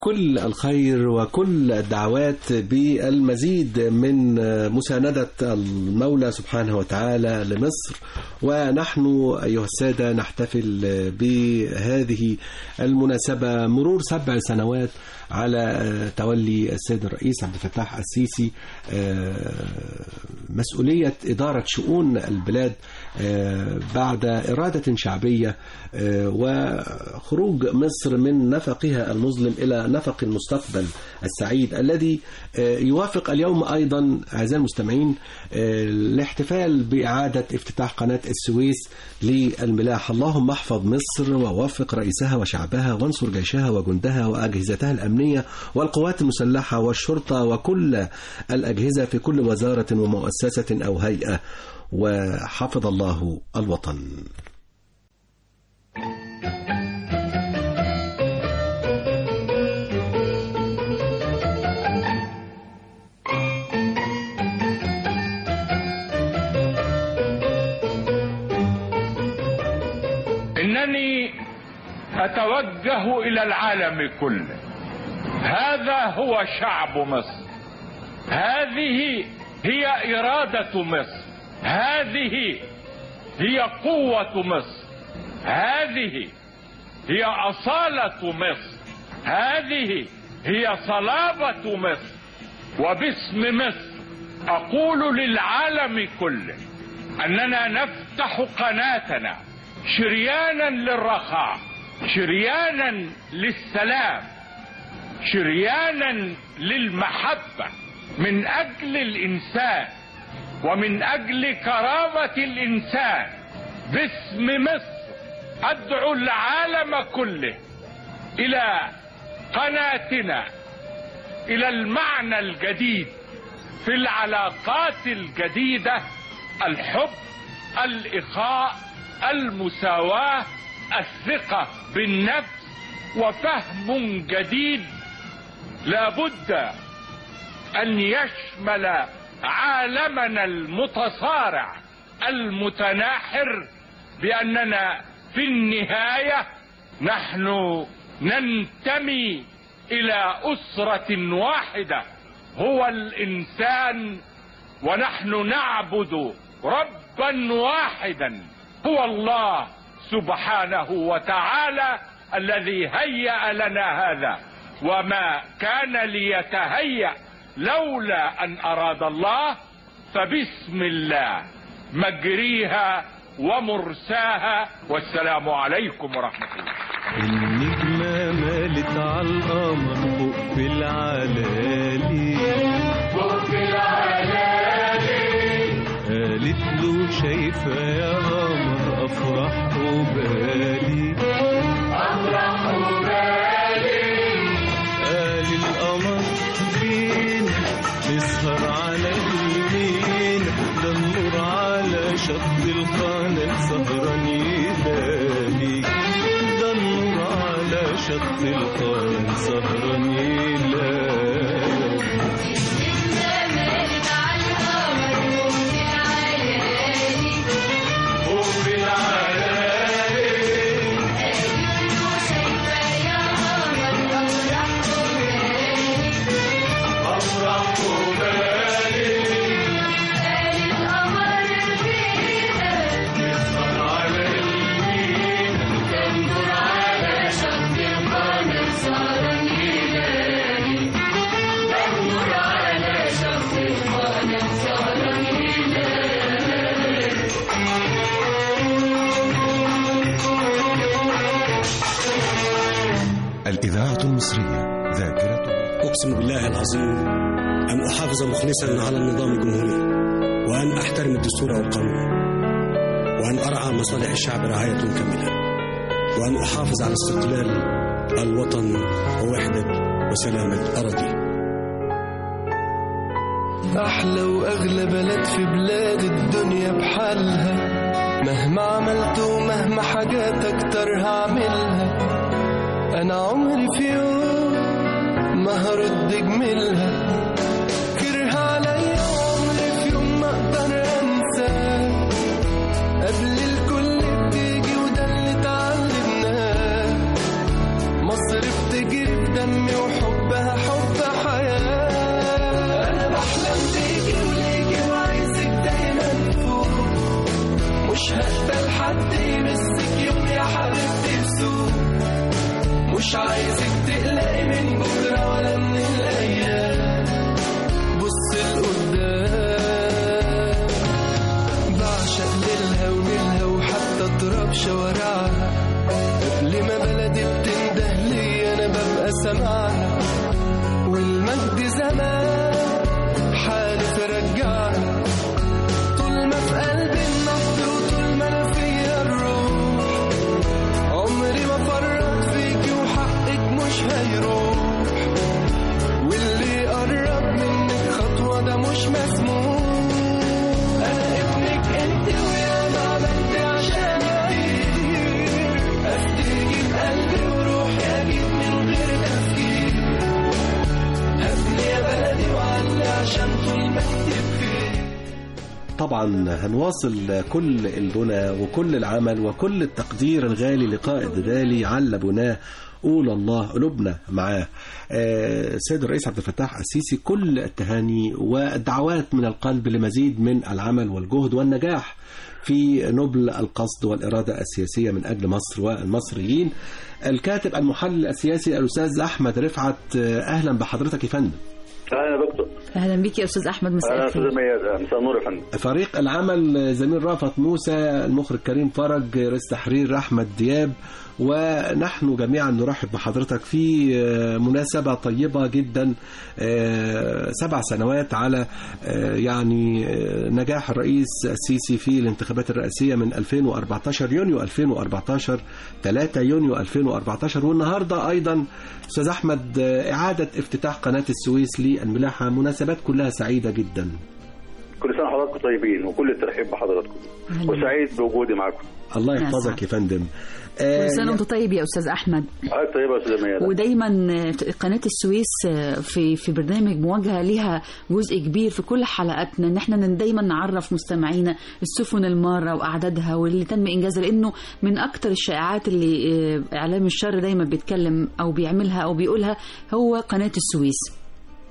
كل الخير وكل الدعوات بالمزيد من مساندة المولى سبحانه وتعالى لمصر ونحن أيها السادة نحتفل بهذه المناسبة مرور سبع سنوات على تولي السيد الرئيس عبد الفتاح السيسي مسؤولية إدارة شؤون البلاد بعد إرادة شعبية وخروج مصر من نفقها المظلم إلى نفق المستقبل السعيد الذي يوافق اليوم أيضا أعزائي المستمعين الاحتفال بإعادة افتتاح قناة السويس للملاح اللهم احفظ مصر ووفق رئيسها وشعبها وانصر جيشها وجندها وأجهزتها الأمنية والقوات المسلحة والشرطة وكل الأجهزة في كل وزارة ومؤسسة أو هيئة وحفظ الله الوطن انني اتوجه الى العالم كله هذا هو شعب مصر هذه هي اراده مصر هذه هي قوه مصر هذه هي اصاله مصر هذه هي صلابه مصر وباسم مصر اقول للعالم كله اننا نفتح قناتنا شريانا للرخاء شريانا للسلام شريانا للمحبه من اجل الانسان ومن اجل كرامه الانسان باسم مصر ادعو العالم كله الى قناتنا الى المعنى الجديد في العلاقات الجديده الحب الاخاء المساواه الثقه بالنفس وفهم جديد لابد ان يشمل عالمنا المتصارع المتناحر باننا في النهايه نحن ننتمي الى اسره واحده هو الانسان ونحن نعبد ربا واحدا هو الله سبحانه وتعالى الذي هيأ لنا هذا وما كان ليتهيأ لولا أن أراد الله فبسم الله مجريها ومرساها والسلام عليكم ورحمة الله النجمة مالت على القمر فوق في العلالي فوق في العلالي قالت له شايفة يا قمر أفرح وبالي أفرح وبالي قال القمر فين نسهر على اليمين ده النور على شط القناة سهران يلالي ده النور على شط القناة سهران يلالي فوق في العلالي أفرح وبالي نسهر على اليمين تنظر على شط القمر سهران يلالي تنظر على شط القمر سهران يلالي الإذاعة المصرية ذاكرة أقسم بالله العظيم أن أحافظ مخلصا على النظام الجمهوري وأن أحترم الدستور والقانون وأن أرعى مصالح الشعب رعاية كاملة وأن أحافظ على استقلال الوطن ووحدة وسلامة أراضيه أحلى وأغلى بلد في بلاد الدنيا بحالها مهما عملت ومهما حاجات أكتر هعملها أنا عمري في يوم ما هرد جميلها كره عليا عمري في يوم ما أقدر أنساه قبل الكل بتيجي وده اللي اتعلمناه مصر بتجري في دمي وحب مش عايزك تقلقي من بكرة ولا من الأيام بص لقدام بعشق ليلها ونيلها وحتى تراب شوارعها قبل ما بلدي بتنده لي أنا ببقى سامعها والمجد زمان حالف رجعها طول ما في قلبي النبض وطول ما أنا فيا الروح عمري ما فرط فيكي وحقك مش هيروح واللي قرب منك خطوة ده مش مسموح أنا ابنك أنت ويا ما عملت عشان كتير أفديكي بقلبي وروحي أكيد من غير تفكير أبني يا بلدي وعلي عشان طول ما أنت بخير طبعا هنواصل كل البنى وكل العمل وكل التقدير الغالي لقائد غالي على بناه قول الله قلوبنا معاه آه، السيد الرئيس عبد الفتاح السيسي كل التهاني والدعوات من القلب لمزيد من العمل والجهد والنجاح في نبل القصد والإرادة السياسية من أجل مصر والمصريين الكاتب المحلل السياسي الأستاذ أحمد رفعت آه، أهلا بحضرتك يا فندم اهلا يا دكتور اهلا بيك يا استاذ احمد مساء اهلا استاذ الخير مياد مساء النور يا فندم فريق العمل زميل رافت موسى المخرج كريم فرج رئيس تحرير احمد دياب ونحن جميعا نرحب بحضرتك في آه، مناسبة طيبة جدا آه، سبع سنوات على آه، يعني آه، نجاح الرئيس السيسي في الانتخابات الرئاسية من 2014 يونيو 2014 3 يونيو 2014 والنهاردة أيضا أستاذ أحمد آه، إعادة افتتاح قناة السويس للملاحة مناسبات كلها سعيدة جدا كل سنه وحضراتكم طيبين وكل الترحيب بحضراتكم أهلا. وسعيد بوجودي معاكم الله يا يحفظك سعد. يا فندم آه، كل سنه وانت طيب يا استاذ احمد حضرتك طيبه يا استاذ مياد ودايما قناه السويس في في برنامج مواجهه ليها جزء كبير في كل حلقاتنا ان احنا دايما نعرف مستمعينا السفن الماره واعدادها واللي تم انجازها لانه من اكتر الشائعات اللي آه، اعلام الشر دايما بيتكلم او بيعملها او بيقولها هو قناه السويس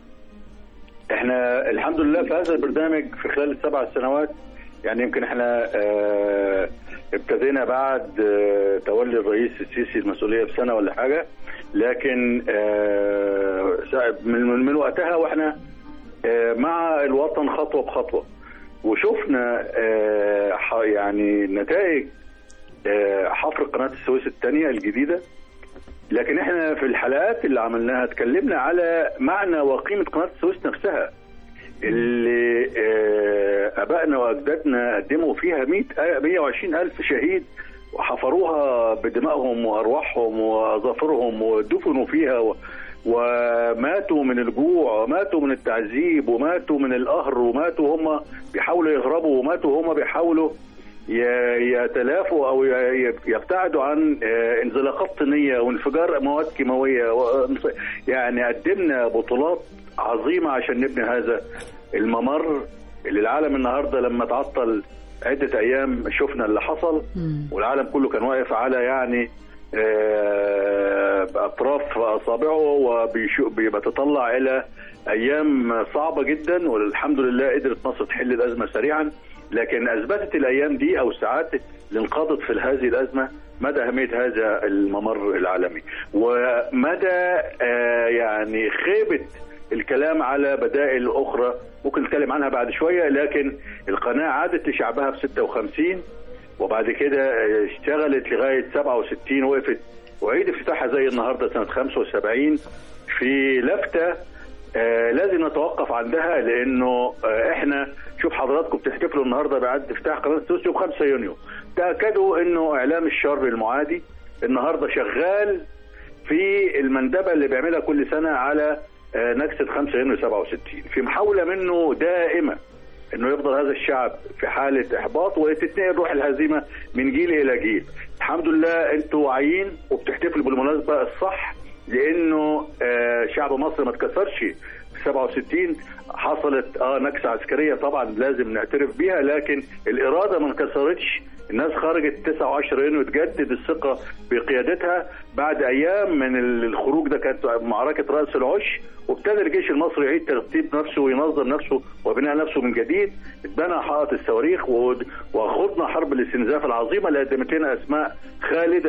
احنا الحمد لله في هذا البرنامج في خلال السبع سنوات يعني يمكن احنا اه ابتدينا بعد اه تولي الرئيس السيسي المسؤوليه بسنه ولا حاجه لكن اه من, من, من وقتها واحنا اه مع الوطن خطوه بخطوه وشفنا اه ح- يعني نتائج اه حفر قناه السويس الثانيه الجديده لكن احنا في الحلقات اللي عملناها اتكلمنا على معنى وقيمه قناه السويس نفسها اللي آه، ابائنا واجدادنا قدموا فيها 100 120 الف شهيد وحفروها بدمائهم وارواحهم واظافرهم ودفنوا فيها و وماتوا من الجوع وماتوا من التعذيب وماتوا من القهر وماتوا هم بيحاولوا يهربوا وماتوا هم بيحاولوا ي- يتلافوا او ي- يبتعدوا عن آه، انزلاقات طينيه وانفجار مواد كيماويه و- يعني قدمنا بطولات عظيمه عشان نبني هذا الممر اللي العالم النهارده لما تعطل عده ايام شفنا اللي حصل مم. والعالم كله كان واقف على يعني آه، باطراف اصابعه وبيتطلع الى ايام صعبه جدا والحمد لله قدرت مصر تحل الازمه سريعا لكن اثبتت الايام دي او الساعات اللي انقضت في هذه الازمه مدى اهميه هذا الممر العالمي ومدى آه، يعني خيبه الكلام على بدائل اخرى ممكن نتكلم عنها بعد شويه لكن القناه عادت لشعبها في 56 وبعد كده اشتغلت لغايه 67 وقفت وعيد افتتاحها زي النهارده سنه 75 في لفته آه لازم نتوقف عندها لانه آه احنا شوف حضراتكم بتحتفلوا النهارده بعد افتتاح قناه السويس يوم 5 يونيو تاكدوا انه اعلام الشر المعادي النهارده شغال في المندبه اللي بيعملها كل سنه على آه نكسه 5 يونيو 67 في محاوله منه دائمه انه يفضل هذا الشعب في حاله احباط وتتنقل روح الهزيمه من جيل الى جيل الحمد لله انتوا واعيين وبتحتفلوا بالمناسبه الصح لانه آه شعب مصر ما اتكسرش في 67 حصلت اه نكسه عسكريه طبعا لازم نعترف بيها لكن الاراده ما انكسرتش الناس خرجت 9 و10 يونيو تجدد الثقه بقيادتها بعد ايام من الخروج ده كانت معركه راس العش وابتدى الجيش المصري يعيد ترتيب نفسه وينظم نفسه وبناء نفسه من جديد اتبنى حائط الصواريخ وخضنا حرب الاستنزاف العظيمه اللي قدمت لنا اسماء خالده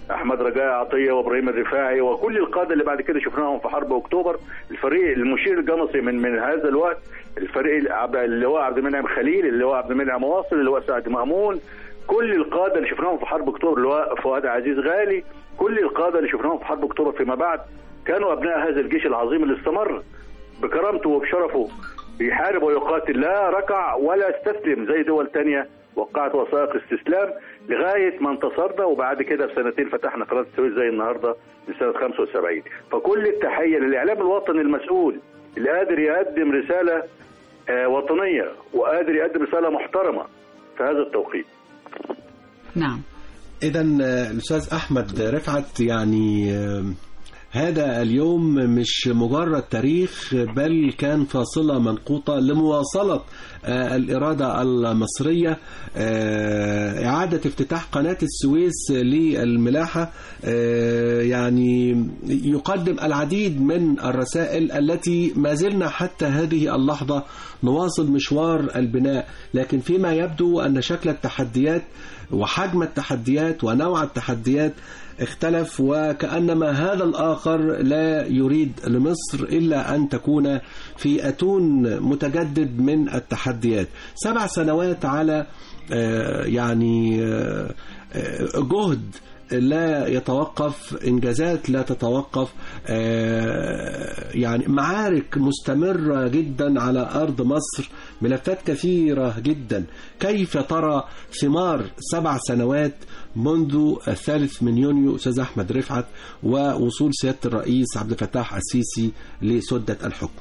احمد رجاء عطيه وابراهيم الرفاعي وكل القاده اللي بعد كده شفناهم في حرب اكتوبر الفريق المشير الجمصي من من هذا الوقت الفريق عبد- اللواء عبد المنعم خليل اللواء عبد المنعم واصل اللواء سعد مامون كل القاده اللي شفناهم في حرب اكتوبر اللواء فؤاد عزيز غالي كل القاده اللي شفناهم في حرب اكتوبر فيما بعد كانوا ابناء هذا الجيش العظيم اللي استمر بكرامته وبشرفه بيحارب ويقاتل لا ركع ولا استسلم زي دول تانية وقعت وثائق استسلام لغاية ما انتصرنا وبعد كده بسنتين فتحنا قناة السويس زي النهاردة من سنة 75 فكل التحية للإعلام الوطني المسؤول اللي قادر يقدم رسالة آه، وطنية وقادر يقدم رسالة محترمة في هذا التوقيت نعم إذا الأستاذ أحمد رفعت يعني آه، هذا اليوم مش مجرد تاريخ بل كان فاصلة منقوطة لمواصلة آه، الإرادة المصرية آه، إعادة افتتاح قناة السويس للملاحة آه، يعني يقدم العديد من الرسائل التي ما زلنا حتى هذه اللحظة نواصل مشوار البناء لكن فيما يبدو أن شكل التحديات وحجم التحديات ونوع التحديات اختلف وكأنما هذا الآخر لا يريد لمصر إلا أن تكون في أتون متجدد من التحديات سبع سنوات على آه، يعني آه، آه، جهد لا يتوقف إنجازات لا تتوقف آه، يعني معارك مستمرة جدا على أرض مصر ملفات كثيرة جدا كيف ترى ثمار سبع سنوات منذ الثالث من يونيو أستاذ أحمد رفعت ووصول سيادة الرئيس عبد الفتاح السيسي لسدة الحكم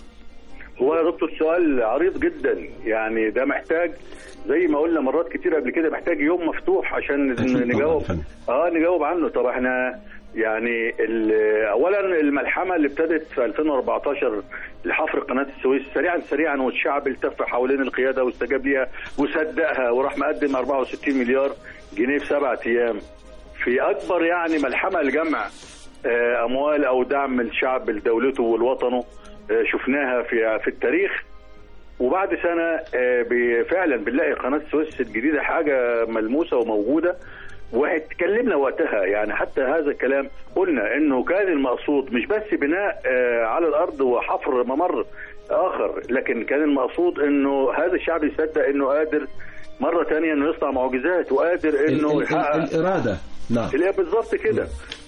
هو يا دكتور سؤال عريض جدا يعني ده محتاج زي ما قلنا مرات كتير قبل كده محتاج يوم مفتوح عشان أكيد طبعاً نجاوب يا فندم. اه نجاوب عنه طب احنا يعني ال- اولا الملحمه اللي ابتدت في 2014 لحفر قناه السويس سريعا سريعا والشعب التف حوالين القياده واستجاب ليها وصدقها وراح مقدم 64 مليار جنيه في سبعة ايام في اكبر يعني ملحمه لجمع آه، اموال او دعم الشعب لدولته ولوطنه آه، شفناها في في التاريخ وبعد سنه آه، ب- فعلا بنلاقي قناه السويس الجديده حاجه ملموسه وموجوده واتكلمنا وقتها يعني حتى هذا الكلام قلنا انه كان المقصود مش بس بناء آه، على الارض وحفر ممر اخر لكن كان المقصود انه هذا الشعب يصدق انه قادر مره تانية انه يصنع معجزات وقادر ال- انه ال- يحقق ال- الإرادة نعم اللي هي بالظبط كده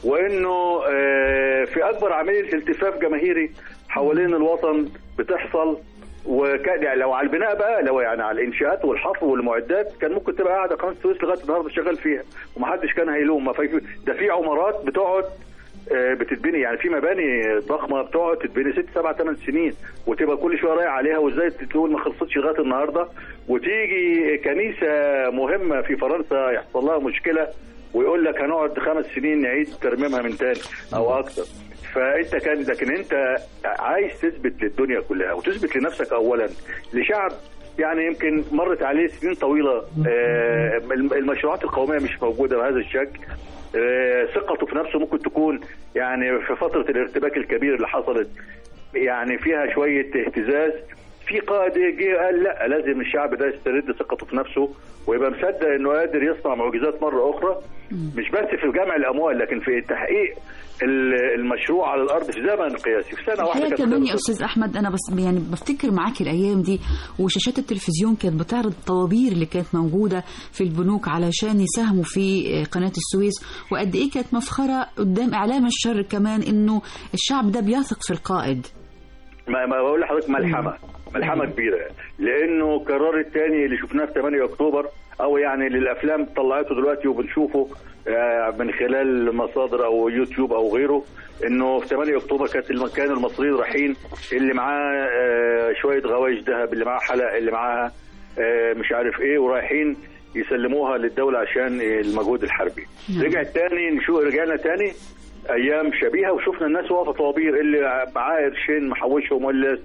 وانه آه، في اكبر عمليه التفاف جماهيري حوالين الوطن بتحصل وكان يعني لو على البناء بقى لو يعني على الانشاءات والحفر والمعدات كان ممكن تبقى قاعده قناه السويس لغايه النهارده شغال فيها ومحدش كان هيلوم ما في ده في عمارات بتقعد آه، بتتبني يعني في مباني ضخمه بتقعد تتبني ست سبع ثمان سنين وتبقى كل شويه رايح عليها وازاي تقول ما خلصتش لغايه النهارده وتيجي كنيسه مهمه في فرنسا يحصل لها مشكله ويقول لك هنقعد خمس سنين نعيد ترميمها من تاني او اكتر فانت كان لكن انت عايز تثبت للدنيا كلها وتثبت لنفسك اولا لشعب يعني يمكن مرت عليه سنين طويله آه، المشروعات القوميه مش موجوده بهذا الشكل آه، ثقته في نفسه ممكن تكون يعني في فتره الارتباك الكبير اللي حصلت يعني فيها شويه اهتزاز في قائد جه قال لا لازم الشعب ده يسترد ثقته في نفسه ويبقى مصدق انه قادر يصنع معجزات مره اخرى مش بس في جمع الاموال لكن في تحقيق ال- المشروع على الارض في زمن قياسي في سنه واحده الحقيقه كانت كمان تقدر يا استاذ احمد انا بس يعني بفتكر معاك الايام دي وشاشات التلفزيون كانت بتعرض الطوابير اللي كانت موجوده في البنوك علشان يساهموا في قناه السويس وقد ايه كانت مفخره قدام اعلام الشر كمان انه الشعب ده بيثق في القائد ما, ما بقول لحضرتك ملحمه ملحمه كبيره لانه قرار الثاني اللي شفناه في 8 اكتوبر او يعني للافلام طلعته دلوقتي وبنشوفه آه، من خلال مصادر او يوتيوب او غيره انه في 8 اكتوبر كانت الم- كانوا المصريين رايحين اللي معاه آه، شويه غوايش ذهب اللي معاه حلق اللي معاها آه، مش عارف ايه ورايحين يسلموها للدوله عشان المجهود الحربي نعم. رجع تاني نشوف رجعنا تاني ايام شبيهه وشفنا الناس واقفه طوابير اللي معاه قرشين محوشهم ولا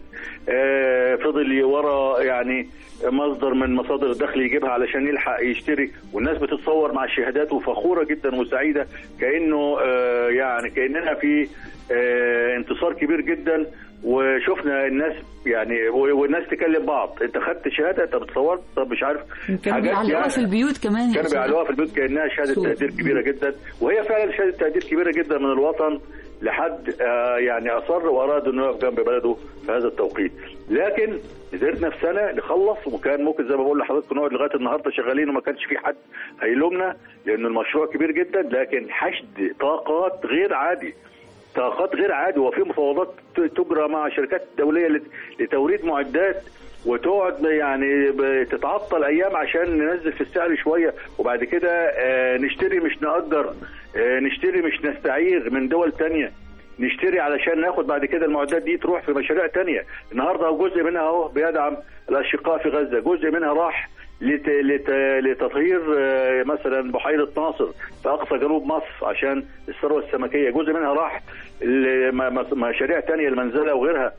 آه، فضل ورا يعني مصدر من مصادر الدخل يجيبها علشان يلحق يشتري والناس بتتصور مع الشهادات وفخوره جدا وسعيده كانه آه، يعني كاننا في آه، انتصار كبير جدا وشفنا الناس يعني و- والناس تكلم بعض انت خدت شهاده انت بتصورت طب مش عارف كانوا بيعلقوها في البيوت كمان يا كانوا أستاذ بيعلقوها في البيوت كانها شهاده صوت. تقدير كبيره جدا وهي فعلا شهاده تقدير كبيره جدا من الوطن لحد آه، يعني اصر واراد انه يقف جنب بلده في هذا التوقيت لكن قدرنا في سنه نخلص وكان ممكن زي ما بقول لحضرتك نقعد لغايه النهارده شغالين وما كانش في حد هيلومنا لان المشروع كبير جدا لكن حشد طاقات غير عادي طاقات غير عادي وفي مفاوضات ت- تجرى مع شركات دوليه لت- لتوريد معدات وتقعد يعني ب- تتعطل ايام عشان ننزل في السعر شويه وبعد كده آه، نشتري مش نأجر آه، نشتري مش نستعير من دول تانية نشتري علشان ناخد بعد كده المعدات دي تروح في مشاريع تانية النهارده جزء منها اهو بيدعم الاشقاء في غزه جزء منها راح لت... لت... لتطهير آه، مثلا بحيره ناصر في اقصى جنوب مصر عشان الثروه السمكيه جزء منها راح لمشاريع تانية المنزله وغيرها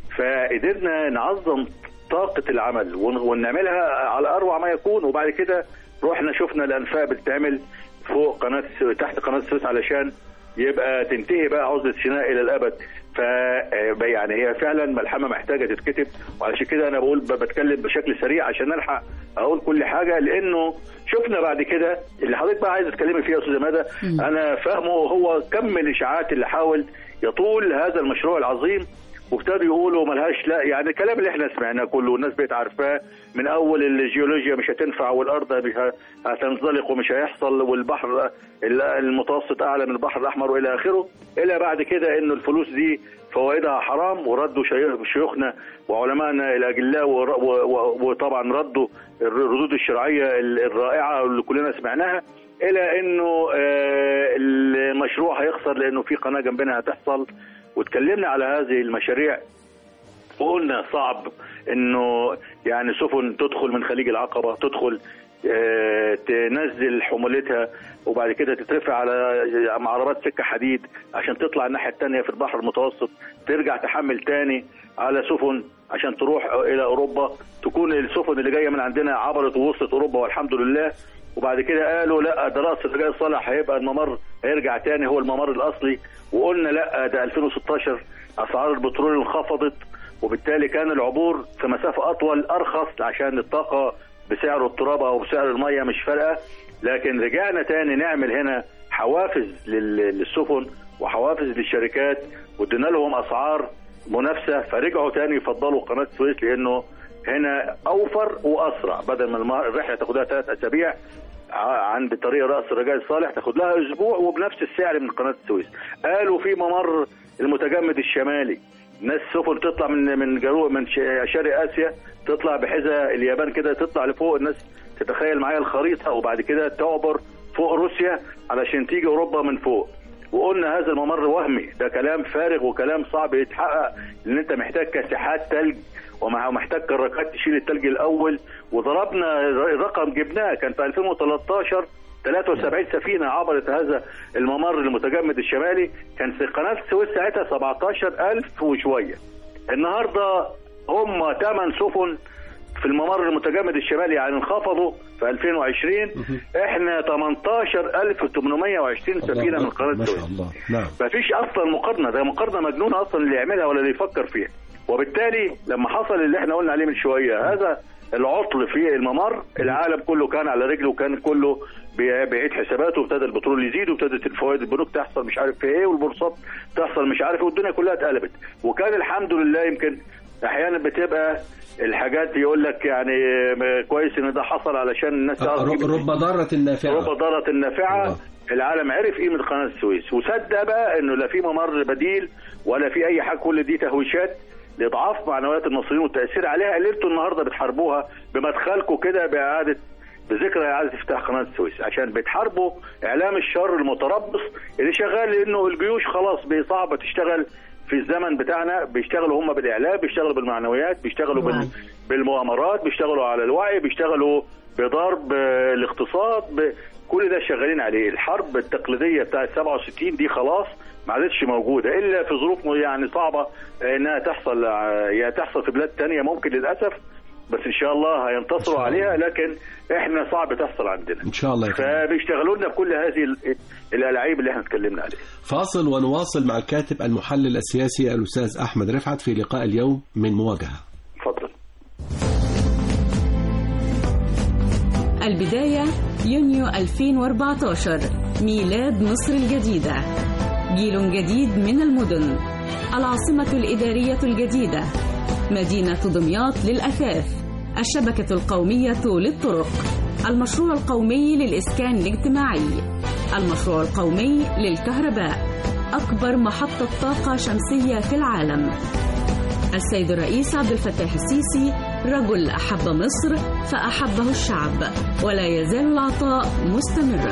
فقدرنا نعظم طاقه العمل ون... ونعملها على اروع ما يكون وبعد كده رحنا شفنا الانفاق بتتعمل فوق قناه تحت قناه السويس علشان يبقى تنتهي بقى عزله سيناء الى الابد ف يعني هي فعلا ملحمه محتاجه تتكتب وعشان كده انا بقول ب- بتكلم بشكل سريع عشان نلحق اقول كل حاجه لانه شفنا بعد كده اللي حضرتك بقى عايز تتكلمي فيه يا استاذه ندى انا فاهمه هو كم الاشاعات اللي حاول يطول هذا المشروع العظيم وابتدوا يقولوا ملهاش لا يعني الكلام اللي احنا سمعناه كله والناس بقت عارفاه من اول الجيولوجيا مش هتنفع والارض مش هتنزلق ومش هيحصل والبحر المتوسط اعلى من البحر الاحمر والى اخره الى بعد كده انه الفلوس دي فوائدها حرام وردوا شي- شيوخنا وعلمائنا الاجلاء ور- و- و- وطبعا ردوا الردود الشرعيه الرائعه اللي كلنا سمعناها الى انه آه، المشروع هيخسر لانه في قناه جنبنا هتحصل واتكلمنا على هذه المشاريع وقلنا صعب انه يعني سفن تدخل من خليج العقبه تدخل آه، تنزل حمولتها وبعد كده تترفع على عربات سكه حديد عشان تطلع الناحيه الثانيه في البحر المتوسط ترجع تحمل تاني على سفن عشان تروح الى اوروبا تكون السفن اللي جايه من عندنا عبرت ووصلت اوروبا والحمد لله وبعد كده قالوا لا ده راس الرجاء الصالح هيبقى الممر هيرجع تاني هو الممر الاصلي وقلنا لا ده 2016 اسعار البترول انخفضت وبالتالي كان العبور في مسافه اطول ارخص عشان الطاقه بسعر التراب او بسعر الميه مش فارقه لكن رجعنا تاني نعمل هنا حوافز لل- للسفن وحوافز للشركات وادينا لهم اسعار منافسه فرجعوا تاني يفضلوا قناه السويس لانه هنا اوفر واسرع بدل ما الم- الرحله تاخدها ثلاث اسابيع ع- عند طريق راس الرجاء الصالح تاخد لها اسبوع وبنفس السعر من قناه السويس قالوا في ممر المتجمد الشمالي ناس سفن تطلع من من جنوب من ش- شرق اسيا تطلع بحذاء اليابان كده تطلع لفوق الناس تتخيل معايا الخريطه وبعد كده تعبر فوق روسيا علشان تيجي اوروبا من فوق وقلنا هذا الممر وهمي ده كلام فارغ وكلام صعب يتحقق لان انت محتاج كاسحات ثلج ومع محتاج كراكات تشيل الثلج الاول وضربنا رقم جبناه كان في 2013 73 سفينه عبرت هذا الممر المتجمد الشمالي كان في قناه السويس ساعتها 17000 وشويه النهارده هم 8 سفن في الممر المتجمد الشمالي يعني انخفضوا في 2020 احنا 18820 سفينه من قناه ما شاء السويس الله نعم ما فيش اصلا مقارنه ده مقارنه مجنونه اصلا اللي يعملها ولا اللي يفكر فيها وبالتالي لما حصل اللي احنا قلنا عليه من شويه هذا العطل في الممر العالم كله كان على رجله وكان كله بي- بيعيد حساباته وابتدى البترول يزيد وابتدت الفوائد البنوك تحصل مش عارف في ايه والبورصات تحصل مش عارف ايه والدنيا كلها اتقلبت وكان الحمد لله يمكن احيانا بتبقى الحاجات يقول لك يعني م- كويس ان ده حصل علشان الناس تعرف رب قيمة رب ضارة نافعة رب ضارة النافعة الله. العالم عرف قيمة قناة السويس وصدق بقى انه لا في ممر بديل ولا في اي حاجة كل دي تهويشات لاضعاف معنويات المصريين والتاثير عليها اللي انتوا النهارده بتحاربوها بمدخلكم كده باعاده بذكرى اعاده افتتاح قناه السويس عشان بتحاربوا اعلام الشر المتربص اللي شغال لانه الجيوش خلاص بقى صعبه تشتغل في الزمن بتاعنا بيشتغلوا هم بالاعلام بيشتغلوا بالمعنويات بيشتغلوا بال... نعم. بالمؤامرات بيشتغلوا على الوعي بيشتغلوا بضرب آه، الاقتصاد ب... كل ده شغالين عليه الحرب التقليديه بتاعت 67 دي خلاص ما عادتش موجوده الا في ظروف يعني صعبه آه، انها تحصل آه، يا تحصل في بلاد تانية ممكن للاسف بس ان شاء الله هينتصروا عليها لكن احنا صعب تحصل عندنا ان شاء الله يا فندم. فبيشتغلوا لنا بكل هذه ال- الالعاب اللي احنا اتكلمنا عليها فاصل ونواصل مع الكاتب المحلل السياسي الاستاذ احمد رفعت في لقاء اليوم من مواجهه اتفضل البداية يونيو 2014 ميلاد مصر الجديدة جيل جديد من المدن العاصمة الإدارية الجديدة مدينة دمياط للأثاث الشبكة القومية للطرق المشروع القومي للإسكان الاجتماعي المشروع القومي للكهرباء أكبر محطة طاقة شمسية في العالم السيد الرئيس عبد الفتاح السيسي رجل أحب مصر فأحبه الشعب ولا يزال العطاء مستمرا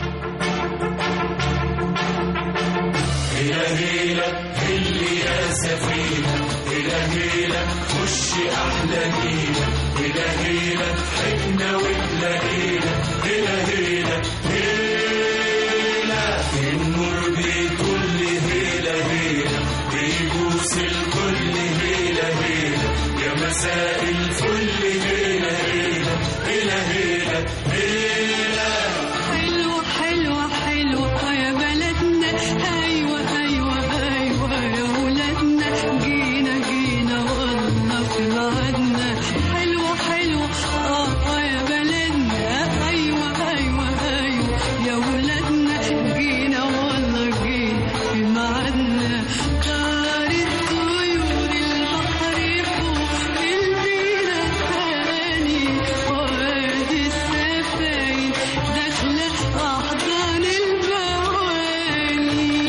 حلوة حلوة حلوة يا بلدنا أيوة أيوة أيوة يا ولادنا جينا جينا والله في ميعادنا حلوة حلوة آه يا بلدنا أيوة أيوة أيوة يا ولادنا جينا والله جينا في ميعادنا طارت طيور البحر فوق البينا تاني وادي السفاين داخلة أحضان المواني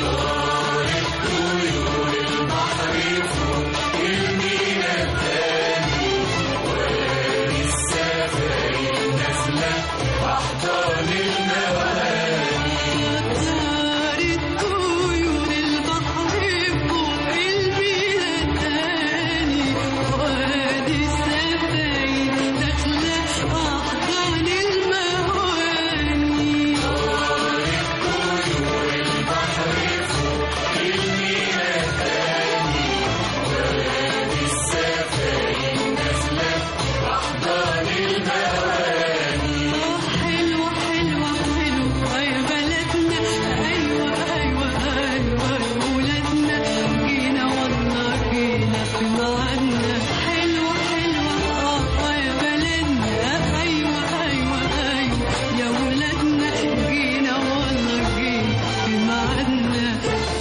طارت طيور البحر فوق البينا تاني وادي السفاين داخلة أحضان المواني حلوة حلوة حلوة يا بلدنا أيوة أيوة أيوة يا ولادنا جينا والله جينا في ميعادنا حلوة حلوة آه يا بلدنا أيوة أيوة أيوة يا ولادنا جينا والله جينا في ميعادنا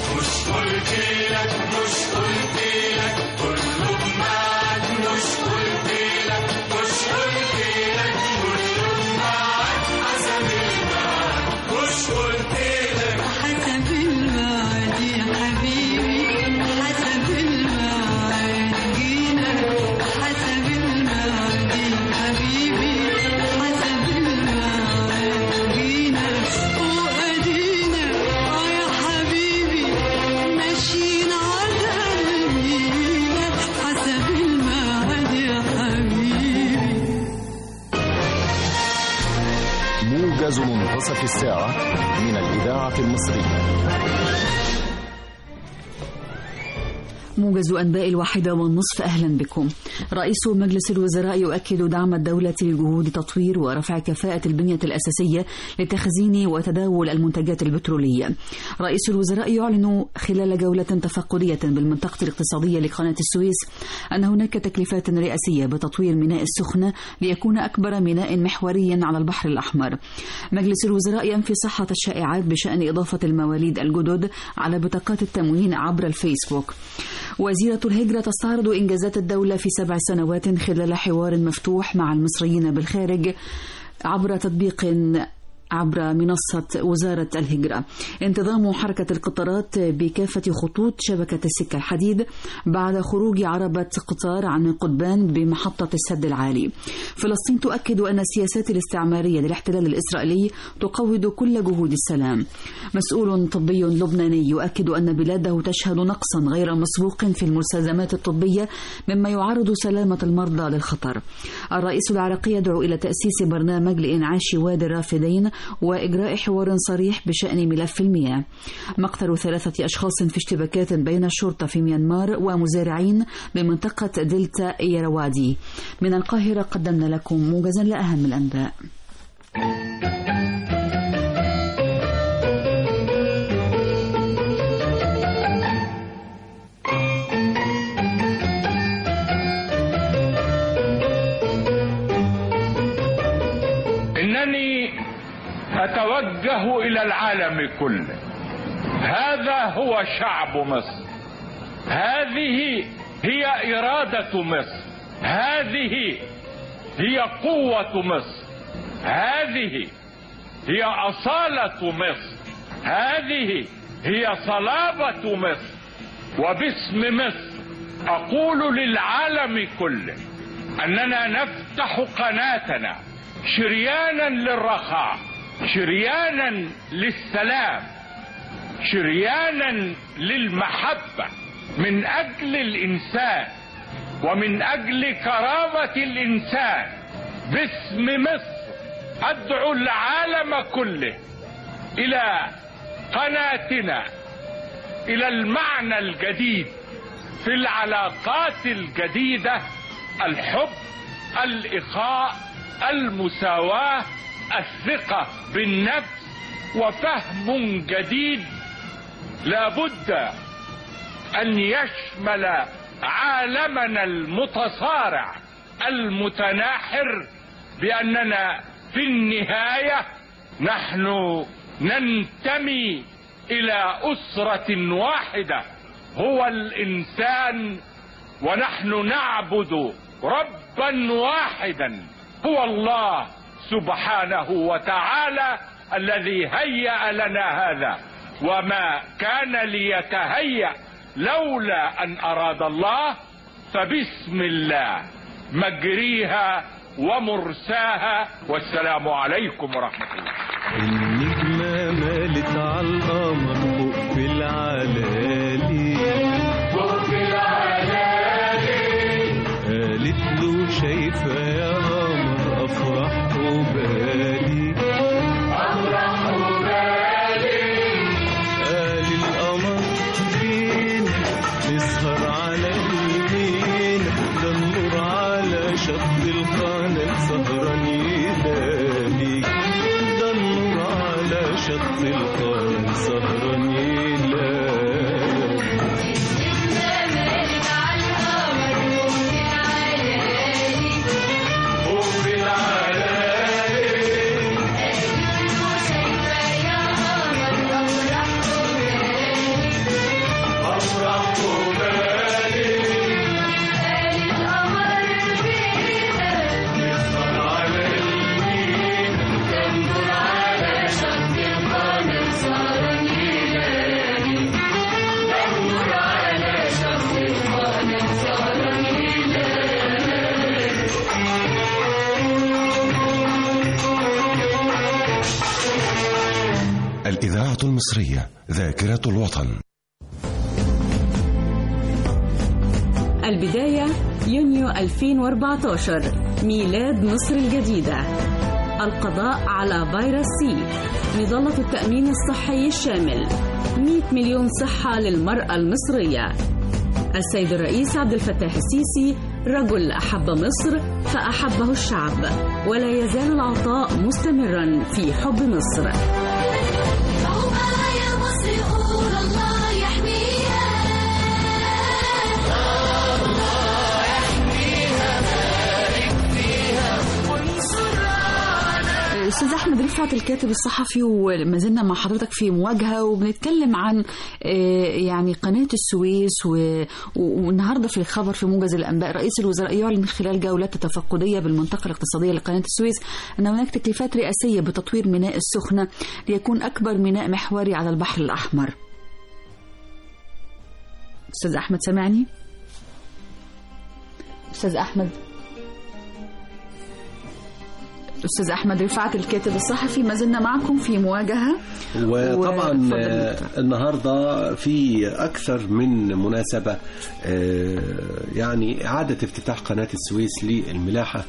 حسب الميعاد يا حبيبي حسب الميعاد جينا حسب الميعاد يا حبيبي حسب الميعاد جينا وأدينا آه يا حبيبي ماشيين على المينا حسب الميعاد يا حبيبي موجز منتصف الساعة من الإذاعة المصرية موجز أنباء الواحدة والنصف أهلا بكم رئيس مجلس الوزراء يؤكد دعم الدولة لجهود تطوير ورفع كفاءة البنية الأساسية لتخزين وتداول المنتجات البترولية رئيس الوزراء يعلن خلال جولة تفقدية بالمنطقة الاقتصادية لقناة السويس أن هناك تكليفات رئاسية بتطوير ميناء السخنة ليكون أكبر ميناء محوري على البحر الأحمر مجلس الوزراء ينفي صحة الشائعات بشأن إضافة المواليد الجدد على بطاقات التموين عبر الفيسبوك وزيرة الهجرة تستعرض إنجازات الدولة في سبع سنوات خلال حوار مفتوح مع المصريين بالخارج عبر تطبيق عبر منصة وزارة الهجرة انتظام حركة القطارات بكافة خطوط شبكة السكة الحديد بعد خروج عربة قطار عن قضبان بمحطة السد العالي فلسطين تؤكد أن السياسات الاستعمارية للاحتلال الإسرائيلي تقوض كل جهود السلام مسؤول طبي لبناني يؤكد أن بلاده تشهد نقصا غير مسبوق في المستلزمات الطبية مما يعرض سلامة المرضى للخطر الرئيس العراقي يدعو إلى تأسيس برنامج لإنعاش وادي الرافدين وإجراء حوار صريح بشأن ملف المياه مقتل ثلاثة أشخاص في اشتباكات بين الشرطة في ميانمار ومزارعين بمنطقة دلتا إيروادي من القاهرة قدمنا لكم موجزا لأهم الأنباء انني اتوجه الى العالم كله هذا هو شعب مصر هذه هي اراده مصر هذه هي قوه مصر هذه هي اصاله مصر هذه هي صلابه مصر وباسم مصر اقول للعالم كله اننا نفتح قناتنا شريانا للرخاء شريانا للسلام شريانا للمحبه من اجل الانسان ومن اجل كرامه الانسان باسم مصر ادعو العالم كله الى قناتنا الى المعنى الجديد في العلاقات الجديده الحب الاخاء المساواة الثقة بالنفس وفهم جديد لابد أن يشمل عالمنا المتصارع المتناحر بأننا في النهاية نحن ننتمي إلى أسرة واحدة هو الإنسان ونحن نعبد ربا واحدا هو الله سبحانه وتعالى الذي هيأ لنا هذا وما كان ليتهيأ لولا أن أراد الله فبسم الله مجريها ومرساها والسلام عليكم ورحمة الله النجمة مالت على القمر فوق في العلالي فوق في العلالي قالت له شايفة يا قمر أفرح وبالي أفرح وبالي قال القمر فين نسهر على اليمين ده النور على شط القناة سهران يدالي ده النور على شط القناة سهران يدالي وفي العلالي أفرح وبالي نسهر على اليمين تنظر على شط القمر سهران يدالي تنظر على شط القمر سهران الإذاعة المصرية ذاكرة الوطن البداية يونيو 2014 ميلاد مصر الجديدة القضاء على فيروس سي مظلة التأمين الصحي الشامل 100 مليون صحة للمرأة المصرية السيد الرئيس عبد الفتاح السيسي رجل أحب مصر فأحبه الشعب ولا يزال العطاء مستمرا في حب مصر يا مصر قول الله يحميها استاذ احمد رفعت الكاتب الصحفي وما زلنا مع حضرتك في مواجهه وبنتكلم عن آه، يعني قناه السويس و- و- والنهارده في خبر في موجز الانباء رئيس الوزراء يعلن خلال جولات تفقديه بالمنطقه الاقتصاديه لقناه السويس ان هناك تكليفات رئاسيه بتطوير ميناء السخنه ليكون اكبر ميناء محوري على البحر الاحمر. استاذ احمد سامعني؟ استاذ احمد أستاذ أحمد رفعت الكاتب الصحفي ما زلنا معكم في مواجهة وطبعا واتفضل آه، النهارده في اكثر من مناسبه آه، يعني اعاده افتتاح قناه السويس للملاحه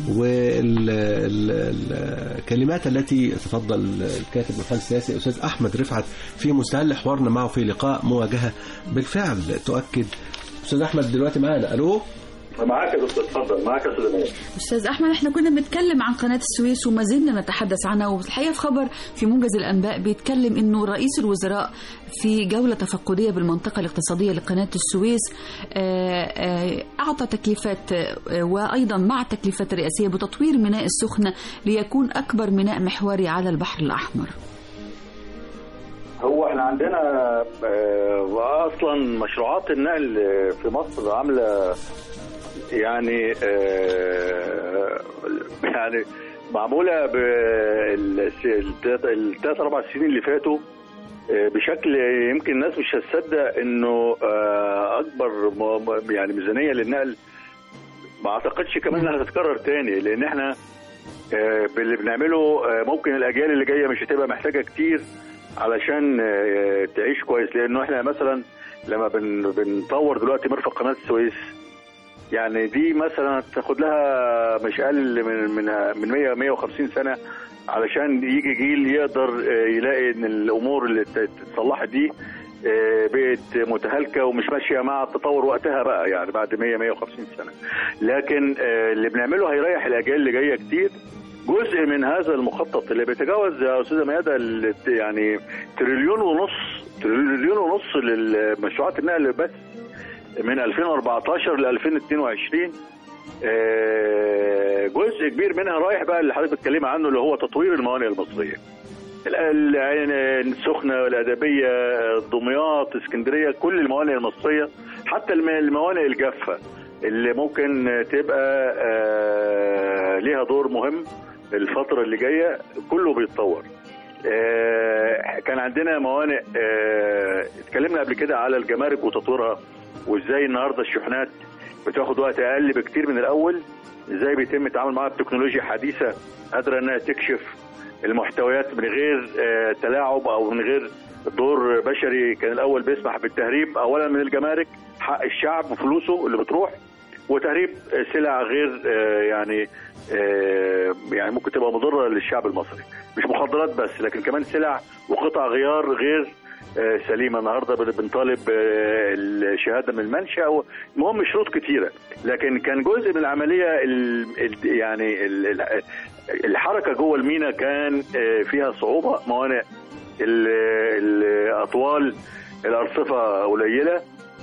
والكلمات التي تفضل الكاتب والمحلل السياسي الاستاذ احمد رفعت في مستهل حوارنا معه في لقاء مواجهه بالفعل تؤكد استاذ احمد دلوقتي معانا الو معاك يا دكتور اتفضل معاك يا استاذ امير أستاذ أحمد احنا كنا بنتكلم عن قناة السويس وما زلنا نتحدث عنها والحقيقة في خبر في موجز الأنباء بيتكلم إنه رئيس الوزراء في جولة تفقدية بالمنطقة الاقتصادية لقناة السويس آه، آه، أعطى تكليفات آه، وأيضا مع التكليفات الرئاسية بتطوير ميناء السخنة ليكون أكبر ميناء محوري على البحر الأحمر هو احنا عندنا آه، اصلا مشروعات النقل في مصر عامله يعني آه، يعني معموله بالثلاث اربع سنين اللي فاتوا آه، بشكل يمكن الناس مش هتصدق انه آه، اكبر م- م- يعني ميزانيه للنقل ما اعتقدش كمان انها هتتكرر تاني لان احنا آه، باللي بنعمله آه، ممكن الاجيال اللي جايه مش هتبقى محتاجه كتير علشان آه، تعيش كويس لانه احنا مثلا لما بن بنطور دلوقتي مرفق قناه السويس يعني دي مثلا تاخد لها مش اقل من من من 100 150 سنه علشان يجي جيل يقدر آه، يلاقي ان الامور اللي ات- اتصلحت دي آه، بقت متهالكه ومش ماشيه مع التطور وقتها بقى يعني بعد 100 150 سنه لكن آه، اللي بنعمله هيريح الاجيال اللي جايه كتير جزء من هذا المخطط اللي بيتجاوز يا استاذه ميادة ال- يعني تريليون ونص تريليون ونص للمشروعات النقل بس من 2014 ل 2022 آه، جزء كبير منها رايح بقى اللي حضرتك بتتكلمي عنه اللي هو تطوير الموانئ المصريه ال- العين السخنه والادبيه دمياط اسكندريه كل الموانئ المصريه حتى الم- الموانئ الجافه اللي ممكن تبقى آه، ليها دور مهم الفتره اللي جايه كله بيتطور آه، كان عندنا موانئ آه، اتكلمنا قبل كده على الجمارك وتطويرها وازاي النهارده الشحنات بتاخد وقت اقل بكتير من الاول ازاي بيتم التعامل معاها بتكنولوجيا حديثه قادره انها تكشف المحتويات من غير آه، تلاعب او من غير دور بشري كان الاول بيسمح بالتهريب اولا من الجمارك حق الشعب وفلوسه اللي بتروح وتهريب سلع غير آه، يعني آه، يعني ممكن تبقى مضره للشعب المصري مش مخدرات بس لكن كمان سلع وقطع غيار غير آه، سليمه النهارده بن- بنطالب آه، الشهاده من المنشا و- المهم شروط كتيره لكن كان جزء من العمليه ال ال يعني ال ال الحركه جوه المينا كان آه، فيها صعوبه موانئ ال- الاطوال الارصفه قليله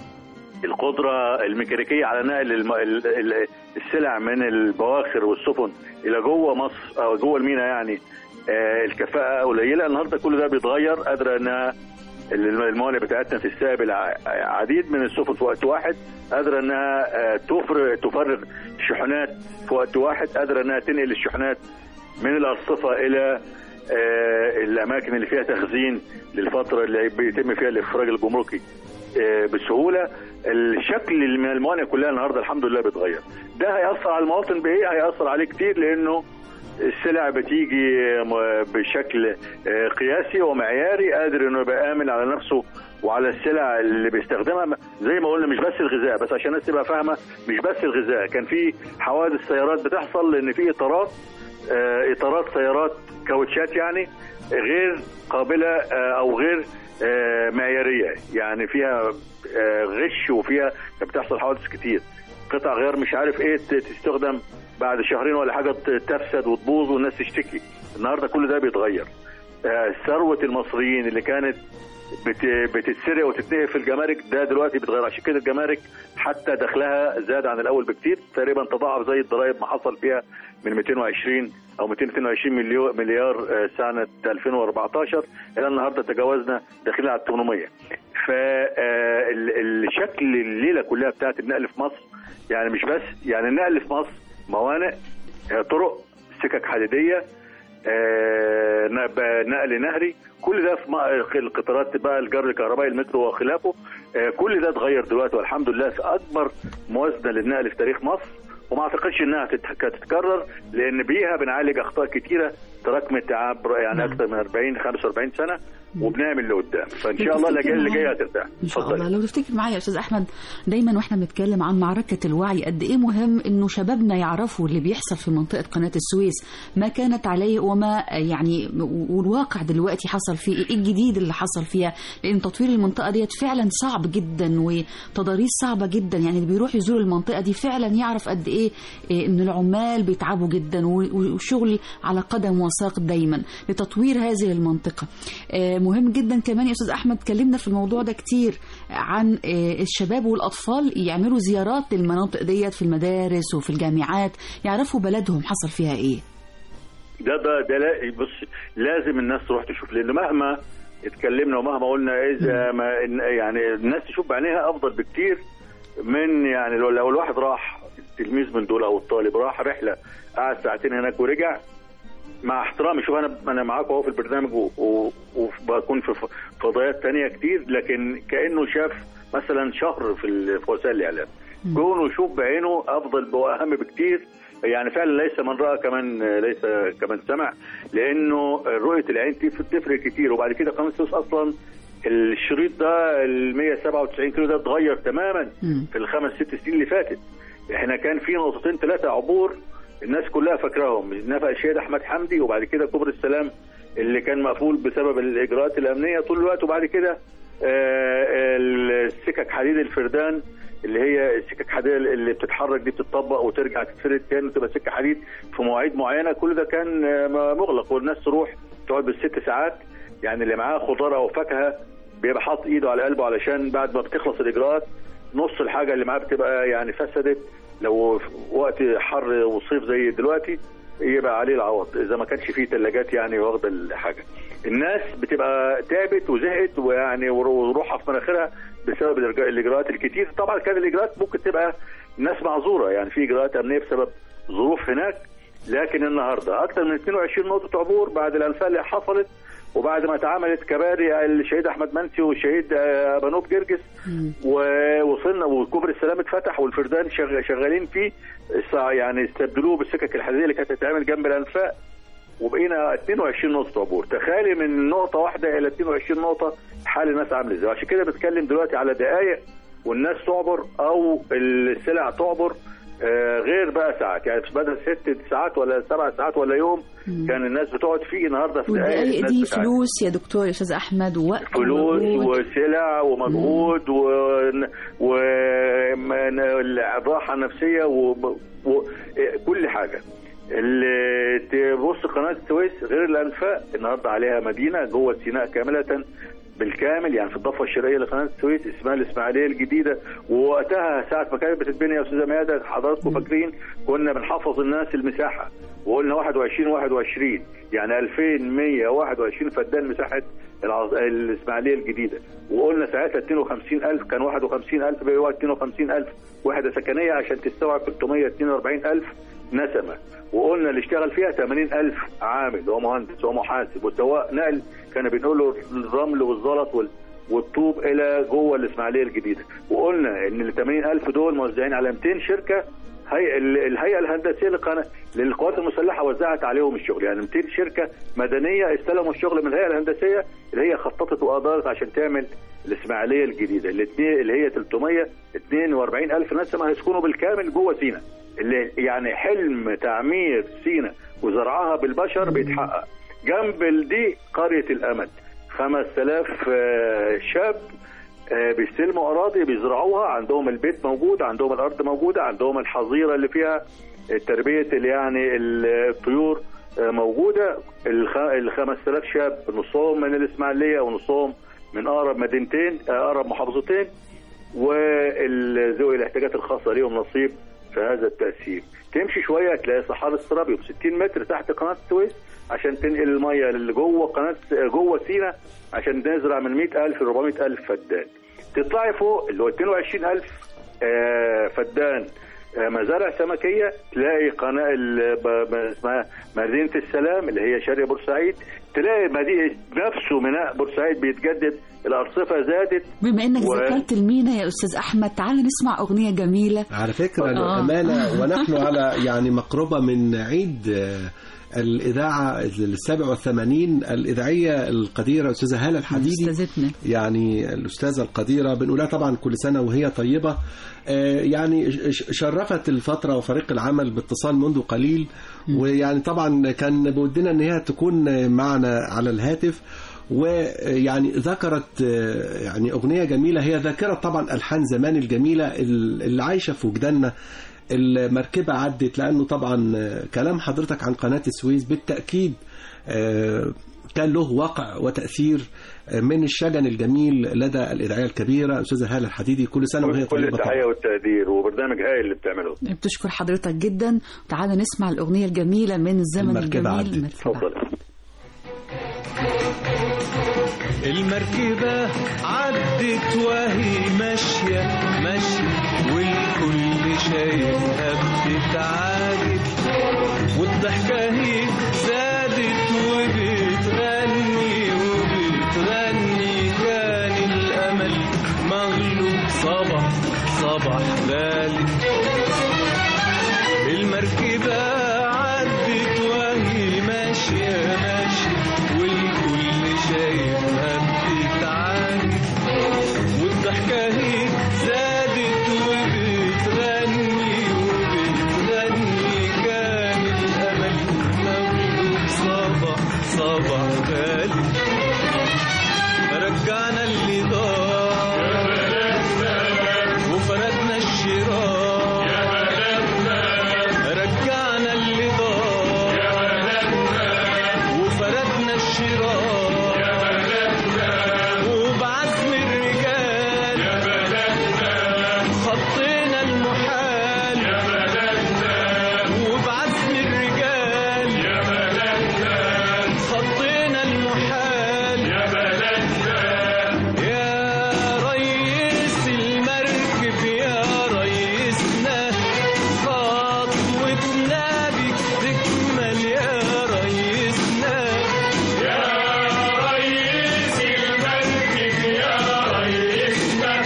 القدره الميكانيكيه على نقل الم... ال- ال- السلع من البواخر والسفن الى جوه مصر او جوه المينا يعني آه، الكفاءه قليله النهارده كل ده بيتغير قادره انها الم- الموانئ بتاعتنا تستقبل ع- عديد من السفن في وقت واحد قادره انها آه، تفرغ تفرغ شحنات في وقت واحد قادره انها تنقل الشحنات من الارصفه الى آه، الاماكن اللي فيها تخزين للفتره اللي بيتم فيها الافراج الجمركي آه، بسهوله الشكل من الموانئ كلها النهارده الحمد لله بيتغير ده هياثر على المواطن بايه هياثر عليه كتير لانه السلع بتيجي م- بشكل آه، قياسي ومعياري قادر انه يبقى امن على نفسه وعلى السلع اللي بيستخدمها زي ما قلنا مش بس الغذاء بس عشان الناس تبقى فاهمه مش بس الغذاء كان في حوادث سيارات بتحصل لان في اطارات آه، اطارات سيارات كاوتشات يعني غير قابله آه، او غير آه، معياريه يعني فيها آه، غش وفيها كانت بتحصل حوادث كتير قطع غير مش عارف ايه ت- تستخدم بعد شهرين ولا حاجه ت- تفسد وتبوظ والناس تشتكي النهارده كل ده بيتغير آه، ثروه المصريين اللي كانت بت- بتتسرق وتتنقل في الجمارك ده دلوقتي بيتغير عشان كده الجمارك حتى دخلها زاد عن الاول بكتير تقريبا تضاعف زي الضرائب ما حصل فيها من 220 او 222 مليون مليار آه، سنه 2014 الى النهارده تجاوزنا داخلين على 800 فالشكل الليله كلها بتاعت النقل في مصر يعني مش بس يعني النقل في مصر موانئ آه، طرق سكك حديديه آه، نب- نقل نهري كل ده في م- القطارات بقى الجر الكهربائي المترو وخلافه آه، كل ده اتغير دلوقتي والحمد لله في اكبر موازنه للنقل في تاريخ مصر وما اعتقدش انها تت- هتتكرر لان بيها بنعالج اخطاء كتيره تراكمت عبر يعني نعم. اكثر من 40 45 سنه وبنعمل لقدام فان شاء الله الاجيال اللي جايه هترتاح ان شاء اتفضلي. الله لو تفتكر معايا يا استاذ احمد دايما واحنا بنتكلم عن معركه الوعي قد ايه مهم انه شبابنا يعرفوا اللي بيحصل في منطقه قناه السويس ما كانت عليه وما يعني والواقع دلوقتي حصل فيه ايه الجديد اللي حصل فيها لان تطوير المنطقه ديت فعلا صعب جدا وتضاريس صعبه جدا يعني اللي بيروح يزور المنطقه دي فعلا يعرف قد ايه إيه ان العمال بيتعبوا جدا و- والشغل على قدم وساق دايما لتطوير هذه المنطقه آه، مهم جدا كمان يا استاذ احمد اتكلمنا في الموضوع ده كتير عن آه، الشباب والاطفال يعملوا زيارات للمناطق ديت في المدارس وفي الجامعات يعرفوا بلدهم حصل فيها ايه ده ده ده لا بص لازم الناس تروح تشوف لان مهما اتكلمنا ومهما قلنا اذا ما إن- يعني الناس تشوف بعينيها افضل بكتير من يعني لو, لو الواحد راح التلميذ من دول او الطالب راح رحله قعد ساعتين هناك ورجع مع احترامي شوف انا انا معاكم اهو في البرنامج و- و- وبكون في ف- فضائيات تانية كتير لكن كانه شاف مثلا شهر في ال- في وسائل الاعلام كونه يشوف بعينه افضل واهم بكتير يعني فعلا ليس من راى كمان ليس كمان سمع لانه رؤيه العين دي بتفرق كتير وبعد كده قناه السويس اصلا الشريط ده ال 197 كيلو ده اتغير تماما في الخمس ست سنين اللي فاتت احنا كان في نقطتين ثلاثه عبور الناس كلها فاكراهم نفق الشهيد احمد حمدي وبعد كده كوبري السلام اللي كان مقفول بسبب الاجراءات الامنيه طول الوقت وبعد كده آه، السكك حديد الفردان اللي هي السكك حديد اللي بتتحرك دي بتطبق وترجع تتفرد تاني وتبقى سكه حديد في مواعيد معينه كل ده كان آه، مغلق والناس تروح تقعد بالست ساعات يعني اللي معاه خضار او فاكهه بيبقى حاطط ايده على قلبه علشان بعد ما بتخلص الاجراءات نص الحاجه اللي معاه بتبقى يعني فسدت لو في وقت حر وصيف زي دلوقتي يبقى عليه العوض اذا ما كانش فيه ثلاجات يعني واخده الحاجه الناس بتبقى تعبت وزهقت ويعني وروحها في مناخيرها بسبب الإجراء- الاجراءات الكتير طبعا كان الاجراءات ممكن تبقى الناس معذوره يعني في اجراءات امنيه بسبب ظروف هناك لكن النهارده اكثر من 22 نقطه عبور بعد الانفاق اللي حصلت وبعد ما اتعملت كباري الشهيد احمد منسي والشهيد آه، بنوب جرجس ووصلنا وكوبري السلام اتفتح والفردان شغ- شغالين فيه الساعة- يعني استبدلوه بالسكك الحديديه اللي كانت تتعمل جنب الانفاق وبقينا 22 نقطه عبور تخيلي من نقطه واحده الى 22 نقطه حال الناس عامل ازاي عشان كده بتكلم دلوقتي على دقائق والناس تعبر او السلع تعبر آه، غير بقى ساعات يعني بدل ست ساعات ولا سبع ساعات ولا يوم كان الناس بتقعد فيه النهارده في دقائق والدقايق الناس دي بتعدي. فلوس يا دكتور يا استاذ احمد ووقت فلوس ومجهود. وسلع ومجهود والراحه النفسيه وكل حاجه اللي تبص قناه السويس غير الانفاق النهارده عليها مدينه جوه سيناء كامله بالكامل يعني في الضفه الشرقيه لقناه السويس اسمها الاسماعيليه الجديده ووقتها ساعه ما كانت بتتبني يا استاذه ميادة حضراتكم فاكرين كنا بنحفظ الناس المساحه وقلنا 21 21 يعني 2121 فدان مساحه العظ... الاسماعيليه الجديده وقلنا ساعتها 52000 كان 51000 بقى 52000 وحده سكنيه عشان تستوعب 342000 نسمه وقلنا اللي اشتغل فيها 80000 عامل ومهندس ومحاسب وسواق نقل كانوا بينقلوا الرمل والزلط وال... والطوب الى جوه الاسماعيليه الجديده وقلنا ان ال 80000 دول موزعين على 200 شركه هي ال- الهيئه الهندسيه للقناه للقوات المسلحه وزعت عليهم الشغل يعني 200 شركه مدنيه استلموا الشغل من الهيئه الهندسيه اللي هي خططت وادارت عشان تعمل الاسماعيليه الجديده الاثنين اللي هي 342 الف نسمه هيسكنوا بالكامل جوه سينا اللي يعني حلم تعمير سينا وزرعها بالبشر بيتحقق جنب دي قريه الامل 5000 آه، شاب آه، بيستلموا اراضي بيزرعوها عندهم البيت موجود عندهم الارض موجوده عندهم الحظيره اللي فيها تربيه اللي يعني الطيور آه، موجوده الخ- ال 5000 شاب نصهم من الاسماعيليه ونصهم من اقرب مدينتين آه، اقرب محافظتين وذوي الاحتياجات الخاصه ليهم نصيب في هذا التقسيم تمشي شويه تلاقي صحاري السرابي ب 60 متر تحت قناه السويس عشان تنقل الميه اللي جوه قناه جوه سينا عشان نزرع من 100000 ل 400000 فدان تطلعي فوق اللي هو 22000 آه، فدان آه، مزارع سمكيه تلاقي قناه ال- ب- ب- اسمها مدينه السلام اللي هي شرق بورسعيد تلاقي مدينه نفسه ميناء بورسعيد بيتجدد الارصفه زادت بما انك و- ذكرت المينا يا استاذ احمد تعال نسمع اغنيه جميله على فكرة آه. الأمانة ونحن على يعني مقربة من عيد آه، الإذاعة السابع والثمانين الإذاعية القديرة أستاذة هالة الحديدي استاذتنا يعني الأستاذة القديرة بنقولها طبعا كل سنة وهي طيبة آه، يعني ش- شرفت الفترة وفريق العمل باتصال منذ قليل ويعني طبعا كان بودنا أن هي تكون معنا على الهاتف ويعني ذكرت آه، يعني أغنية جميلة هي ذاكرة طبعا ألحان زمان الجميلة اللي عايشة في وجداننا المركبة عدت لأنه طبعا آه، كلام حضرتك عن قناة السويس بالتأكيد آه، كان له وقع وتأثير آه، من الشجن الجميل لدى الإذاعية الكبيرة أستاذة هالة الحديدي كل سنة وهي كل طيبة التحيه طبعا والتقدير وبرنامج هايل اللي بتعمله بتشكر حضرتك جدا وتعالى نسمع الاغنيه الجميله من الزمن المركبة الجميل عدت. المركبة اتفضل المركبة عدت وهي ماشية ماشية والكل شايفها بتتعاجب والضحكة هي زادت وبتغني وبتغني كان الأمل مغلوب صبح صبح غالب المركبة عدت وهي ماشية ماشية والكل شايفها بتتعاني والضحكة هي زادت وبتغني وبتغني كان الأمل مغلوب صبح صبح غالي رجعنا اللي ضاع وفردنا الشراع رجعنا اللي ضاع وفردنا الشراع وبعزم الرجال خطينا المحال وبعزم الرجال خطينا المحال يا ريس المركب يا ريسنا خطوتنا بك تكمل يا ريسنا يا ريس المركب يا ريسنا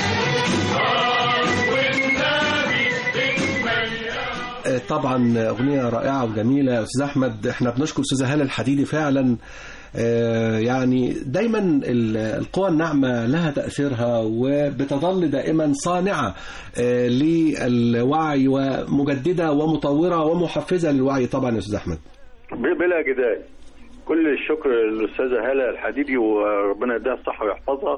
خطوتنا بك تكمل آه، طبعا أغنية رائعة وجميلة يا أستاذ أحمد احنا بنشكر أستاذة هالة الحديدي فعلا آه، يعني دايما ال- القوى الناعمة لها تأثيرها وبتظل دائما صانعة آه، للوعي ومجددة ومطورة ومحفزة للوعي طبعا يا أستاذ أحمد ب- بلا جدال كل الشكر للاستاذه هاله الحديدي وربنا يديها الصحه ويحفظها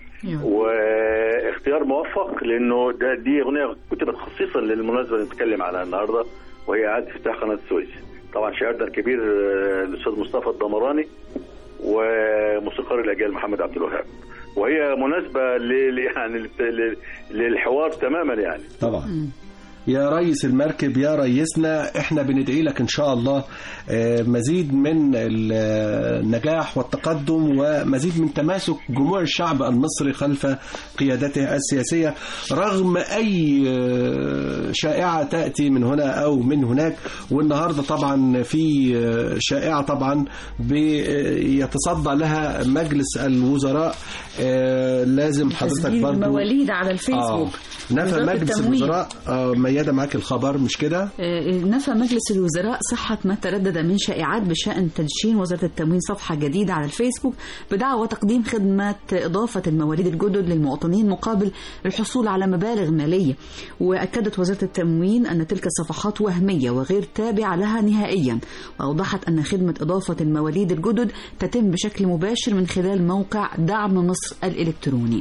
واختيار موفق لانه ده دي اغنيه كتبت خصيصا للمناسبه اللي نتكلم عنها النهارده وهي اعاده افتتاح قناه السويس طبعا شاعرنا الكبير آه، الاستاذ مصطفى الدمراني وموسيقار الاجيال محمد عبد الوهاب وهي مناسبه ل يعني للت- ل- للحوار تماما يعني طبعا يا ريس المركب يا ريسنا احنا بندعي لك ان شاء الله آه، مزيد من ال- النجاح والتقدم ومزيد من تماسك جموع الشعب المصري خلف قيادته السياسية رغم اي آه، شائعة تأتي من هنا او من هناك والنهاردة طبعا في آه، شائعة طبعا بيتصدى لها مجلس الوزراء آه، لازم حضرتك تسجيل برضو المواليد على الفيسبوك نفى وزارة مجلس التموين. الوزراء آه، ميادة معاك الخبر مش كده؟ آه، نفى مجلس الوزراء صحة ما تردد من شائعات بشأن تدشين وزارة التموين صفحة جديدة على الفيسبوك بدعوى تقديم خدمة إضافة المواليد الجدد للمواطنين مقابل الحصول على مبالغ مالية وأكدت وزارة التموين أن تلك الصفحات وهمية وغير تابعة لها نهائيا وأوضحت أن خدمة إضافة المواليد الجدد تتم بشكل مباشر من خلال موقع دعم مصر الإلكتروني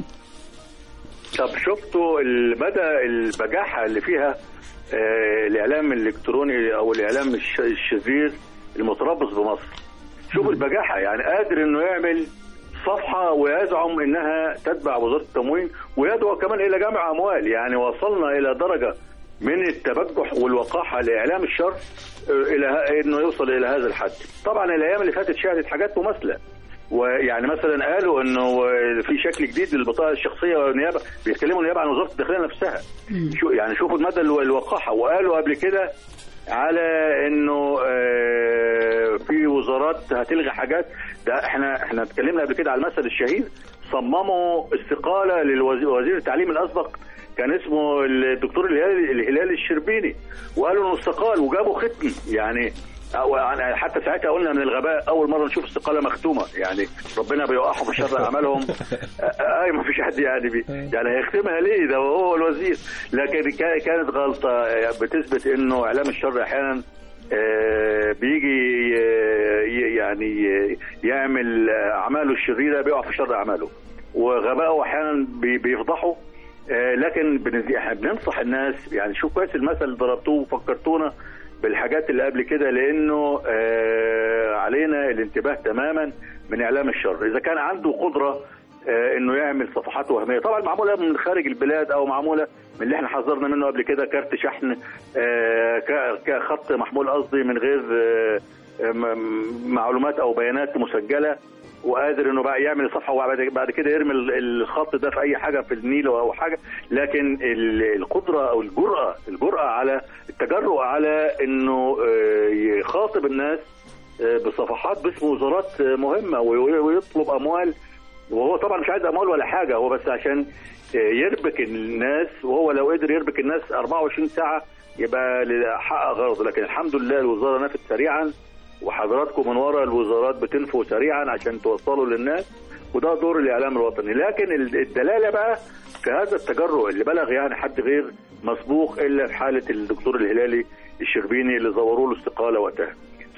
طب شفتوا مدى البجاحه اللي فيها آه، الاعلام الالكتروني او الاعلام الش- الشرير المتربص بمصر شوفوا البجاحه يعني قادر انه يعمل صفحه ويزعم انها تتبع وزاره التموين ويدعو كمان الى جمع اموال يعني وصلنا الى درجه من التبجح والوقاحه لاعلام الشر آه، الى ه- انه يوصل الى هذا الحد طبعا الايام اللي فاتت شهدت حاجات مماثله ويعني مثلا قالوا انه في شكل جديد للبطاقه الشخصيه والنيابه بيتكلموا النيابه عن وزاره الداخليه نفسها شو يعني شوفوا المدى الو- الوقاحه وقالوا قبل كده على انه آه، في وزارات هتلغي حاجات ده احنا احنا اتكلمنا قبل كده على المثل الشهير صمموا استقاله للوزير التعليم الاسبق كان اسمه الدكتور الهلالي الهلالي الشربيني وقالوا انه استقال وجابوا ختم يعني أو يعني حتى ساعتها قلنا من الغباء اول مره نشوف استقاله مختومه يعني ربنا بيوقعهم في شر اعمالهم اي ما فيش حد يعني بي يعني هيختمها ليه ده هو الوزير لكن كا- كانت غلطه بتثبت انه اعلام الشر احيانا آه، بيجي آه، ي- يعني آه، يعمل اعماله الشريره بيقع في شر اعماله وغبائه احيانا بي- بيفضحه آه، لكن بن- احنا بننصح الناس يعني شوف كويس المثل اللي ضربتوه وفكرتونا بالحاجات اللي قبل كده لانه آه، علينا الانتباه تماما من اعلام الشر اذا كان عنده قدره آه، انه يعمل صفحات وهميه طبعا معموله من خارج البلاد او معموله من اللي احنا حذرنا منه قبل كده كارت شحن آه، ك- كخط محمول قصدي من غير آه، م- معلومات او بيانات مسجله وقادر انه بقى يعمل صفحه وبعد بعد كده يرمي ال- الخط ده في اي حاجه في النيل او حاجه لكن ال- القدره او الجراه الجراه على التجرؤ على انه آه، يخاطب الناس آه، بصفحات باسم وزارات آه، مهمه وي- ويطلب اموال وهو طبعا مش عايز اموال ولا حاجه هو بس عشان آه، يربك الناس وهو لو قدر يربك الناس 24 ساعه يبقى حقق غرضه لكن الحمد لله الوزاره نفت سريعا وحضراتكم من وراء الوزارات بتنفوا سريعا عشان توصلوا للناس وده دور الاعلام الوطني لكن ال- الدلاله بقى في هذا التجرؤ اللي بلغ يعني حد غير مسبوق الا في حاله الدكتور الهلالي الشربيني اللي زوروا له استقاله وقتها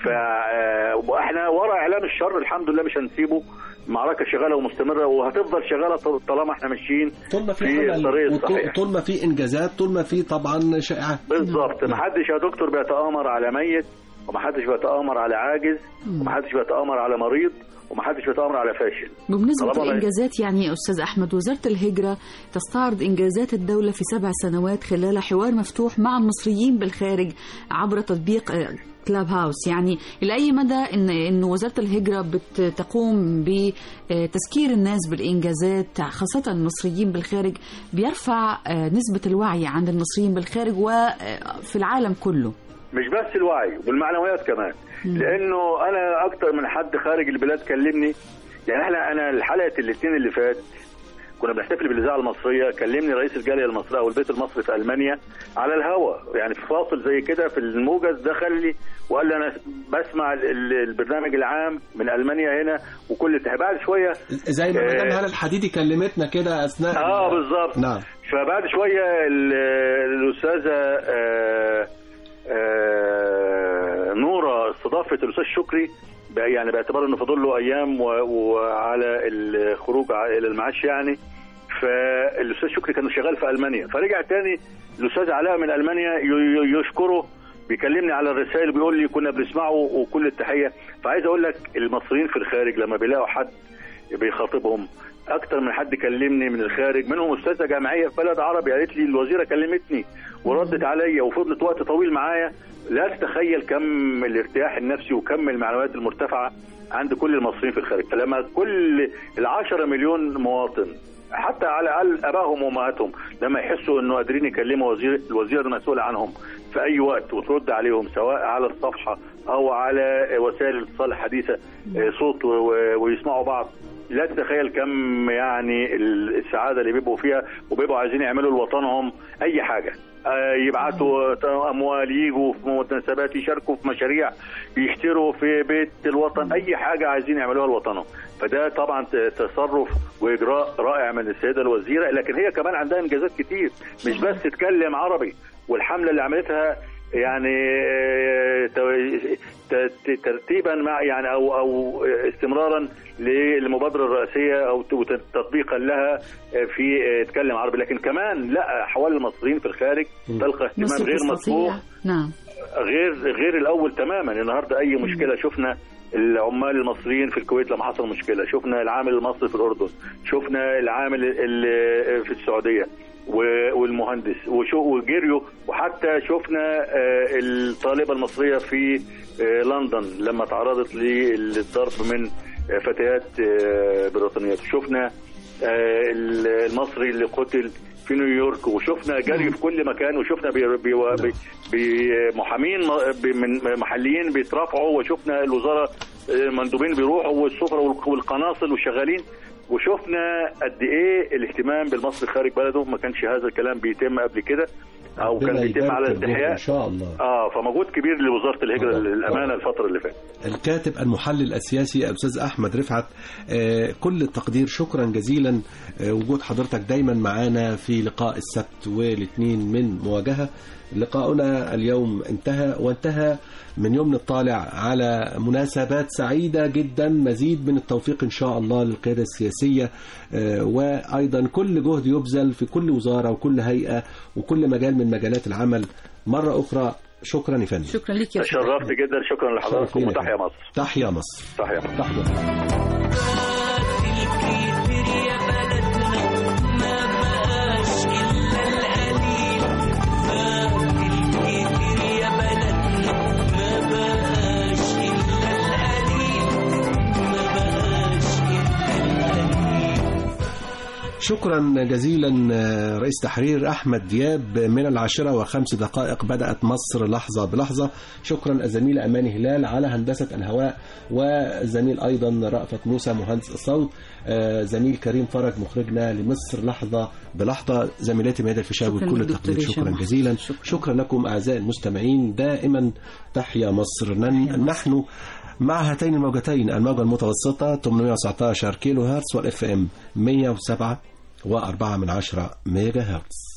فاحنا ورا اعلام الشر الحمد لله مش هنسيبه معركه شغاله ومستمره وهتفضل شغاله طل- طالما احنا ماشيين طول ما في في عمل الطريق وطول- الصحيح طول ما في انجازات طول ما في طبعا شائعات بالظبط ما حدش يا دكتور بيتآمر على ميت وما حدش بيتآمر على عاجز وما حدش بيتآمر على مريض وما حدش بيتآمر على فاشل بمناسبة طالما ما- الإنجازات يعني يا أستاذ أحمد وزارة الهجرة تستعرض إنجازات الدولة في سبع سنوات خلال حوار مفتوح مع المصريين بالخارج عبر تطبيق آه، كلاب هاوس يعني إلى أي مدى إن إن وزارة الهجرة بتقوم بتذكير الناس بالإنجازات خاصة المصريين بالخارج بيرفع آه، نسبة الوعي عند المصريين بالخارج وفي العالم كله مش بس الوعي والمعنويات كمان لانه انا اكتر من حد خارج البلاد كلمني يعني احنا انا الحلقه الاثنين اللي فات كنا بنحتفل بالاذاعه المصريه كلمني رئيس الجاليه المصريه او البيت المصري في المانيا على الهوا يعني في فاصل زي كده في الموجز دخل لي وقال لي انا بسمع ال- ال- البرنامج العام من المانيا هنا وكل التح- بعد شويه زي ما مدام آه، هلا الحديدي كلمتنا كده اثناء اه بالظبط نعم فبعد شويه ال- الاستاذه آه، آه، نوره استضافت الاستاذ شكري بقى- يعني باعتبار انه فاضل له ايام و- وعلى الخروج ع- الى المعاش يعني فالاستاذ شكري كان شغال في المانيا فرجع تاني الاستاذ علاء من المانيا ي- ي- يشكره بيكلمني على الرسائل بيقول لي كنا بنسمعه وكل التحيه فعايز اقول لك المصريين في الخارج لما بيلاقوا حد بيخاطبهم اكتر من حد كلمني من الخارج منهم استاذه جامعيه في بلد عربي قالت لي الوزيره كلمتني وردت عليا وفضلت وقت طويل معايا لا تتخيل كم الارتياح النفسي وكم المعنويات المرتفعه عند كل المصريين في الخارج فلما كل العشرة مليون مواطن حتى على الاقل ابائهم وامهاتهم لما يحسوا انه قادرين يكلموا وزير الوزير المسؤول عنهم في اي وقت وترد عليهم سواء على الصفحه او على وسائل الاتصال الحديثه آه، صوت و- و- ويسمعوا بعض لا تتخيل كم يعني السعاده اللي بيبقوا فيها وبيبقوا عايزين يعملوا لوطنهم اي حاجه آه، يبعتوا اموال يجوا في مناسبات يشاركوا في مشاريع يشتروا في بيت الوطن اي حاجه عايزين يعملوها لوطنهم فده طبعا ت- تصرف واجراء رائع من السيده الوزيره لكن هي كمان عندها انجازات كتير مش بس تتكلم عربي والحمله اللي عملتها يعني آه، تو- ت- ت- ترتيبا مع يعني او او استمرارا للمبادره الرئاسيه او ت- تطبيقا لها في آه، تكلم عربي لكن كمان لا احوال المصريين في الخارج تلقى اهتمام مصر غير تستطيع مسبوق نعم غير غير الاول تماما النهارده اي مشكله شفنا العمال المصريين في الكويت لما حصل مشكله شفنا العامل المصري في الاردن شفنا العامل ال- في السعوديه و- والمهندس وشو وجريوا وحتى شفنا آه، الطالبه المصريه في آه، لندن لما تعرضت للضرب من آه، فتيات آه، بريطانيات شفنا آه، المصري اللي قتل في نيويورك وشفنا جري في كل مكان وشفنا بي بي بي بي محامين بي- من محليين بيترافعوا وشفنا الوزاره آه، مندوبين بيروحوا والسفراء والق- والقناصل وشغالين وشفنا قد ايه الاهتمام بالمصري خارج بلده ما كانش هذا الكلام بيتم قبل كده او كان ربنا بيتم يبارك على في الجهد استحياء ان شاء الله اه فمجهود كبير لوزاره الهجره طبعاً. للامانه الفتره اللي فاتت الكاتب المحلل السياسي الاستاذ احمد رفعت آه، كل التقدير شكرا جزيلا آه، وجود حضرتك دايما معانا في لقاء السبت والاثنين من مواجهه لقاؤنا اليوم انتهى وانتهى من يومنا الطالع على مناسبات سعيدة جدا مزيد من التوفيق إن شاء الله للقيادة السياسية آه، وأيضا كل جهد يبذل في كل وزارة وكل هيئة وكل مجال من مجالات العمل مرة أخرى شكرا يا فندم شكرا لك يا أستاذ تشرفت جدا شكرا لحضراتكم شرف لينا. وتحيا مصر تحيا مصر تحيا مصر تحيا مصر شكرا جزيلا آه، رئيس تحرير أحمد دياب من العاشرة وخمس دقائق بدأت مصر لحظة بلحظة شكرا الزميل أماني هلال على هندسة الهواء وزميل أيضا رأفت موسى مهندس الصوت آه، زميل كريم فرج مخرجنا لمصر لحظة بلحظة زميلاتي ميادة الفيشاوي شكراً كل لك التقدير دكتور شكرا هشام. جزيلا شكراً. شكرا لكم أعزائي المستمعين دائما تحيا مصر نن- نحن مع هاتين الموجتين الموجة المتوسطة 819 كيلو هرتز والاف ام 107 و4 من عشرة ميجا هرتز